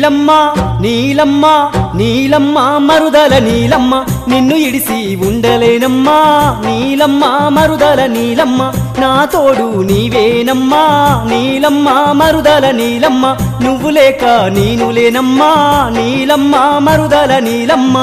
నీలమ్మ నీలమ్మ నీలమ్మ మరుదల నీలమ్మ నిన్ను ఇడిసి ఉండలేనమ్మా నీలమ్మ మరుదల నీలమ్మ నా తోడు నీవేనమ్మా నీలమ్మ మరుదల నీలమ్మ నువ్వు లేక నేను లేనమ్మా నీలమ్మ మరుదల నీలమ్మ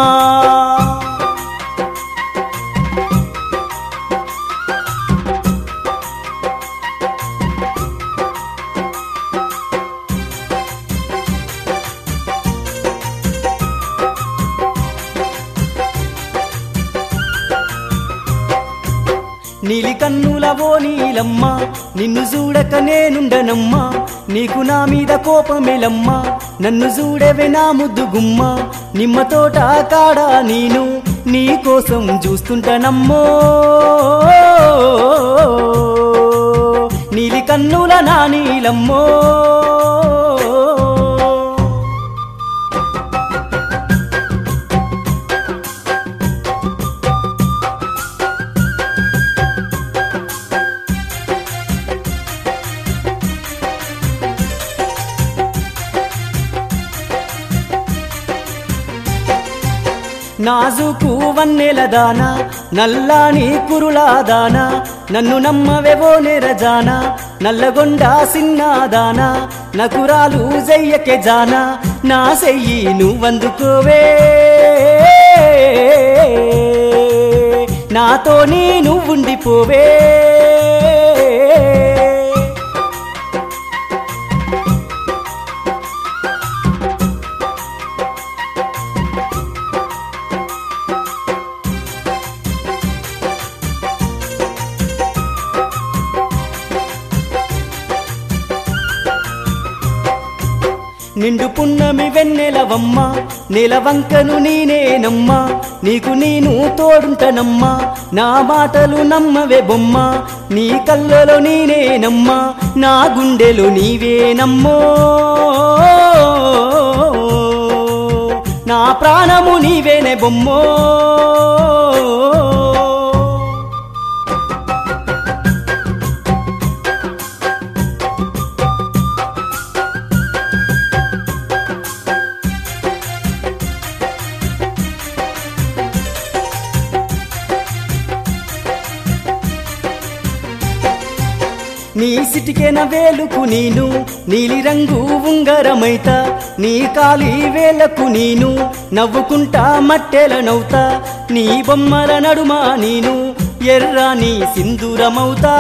నీలి కన్నులవో నీలమ్మ నిన్ను చూడక నేనుండనమ్మా నీకు నా మీద కోపమేలమ్మా నన్ను చూడవే నా ముద్దు గుమ్మ నిమ్మ తోట కాడ నేను నీ కోసం చూస్తుంటానమ్మో నీలి కన్నుల నా నీలమ్మో నాజుకు వన్నెల దాన నల్లాని కురులా దాన నన్ను నమ్మవెవో నెరజాన నల్లగొండ సిన్నాదాన నకురాలు జయ్యకే జాన నా సెయ్యి నువ్వందుకోవే నాతో నీ నువ్వుండిపోవే నిండు పున్నమి వెన్నెలవమ్మ నెలవంకను నేనేనమ్మా నీకు నేను తోడుంటనమ్మా నా మాటలు నమ్మవే బొమ్మ నీ కళ్ళలో నేనేనమ్మా నా గుండెలో నీవేనమ్మో నా ప్రాణము నీవేనే బొమ్మో నీ సిటికెన వేలుకు నేను నీలిరంగు ఉంగరమైత నీ కాలి వేలకు నేను నవ్వుకుంటా మట్టెల నవ్వుతా నీ బొమ్మల నడుమ నేను ఎర్రాని సింధూరమవుతా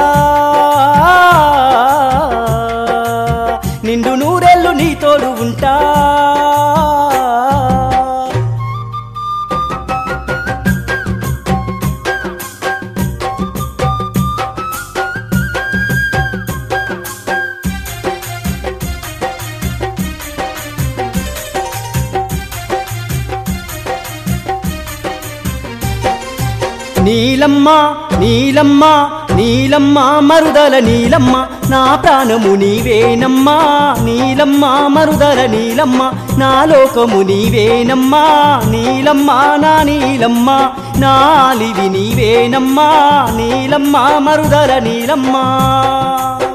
నిండు నూరెళ్ళు నీ తోడు ఉంటా నీలమ్మ నీలమ్మ నీలమ్మ మరుదల నీలమ్మ నా ప్రాణము నీవేనమ్మా నీలమ్మ మరుదల నీలమ్మ నా లోకము నీవేనమ్మా నీలమ్మ నా నీలమ్మ నాలివి నీవేనమ్మా నీలమ్మ మరుదల నీలమ్మ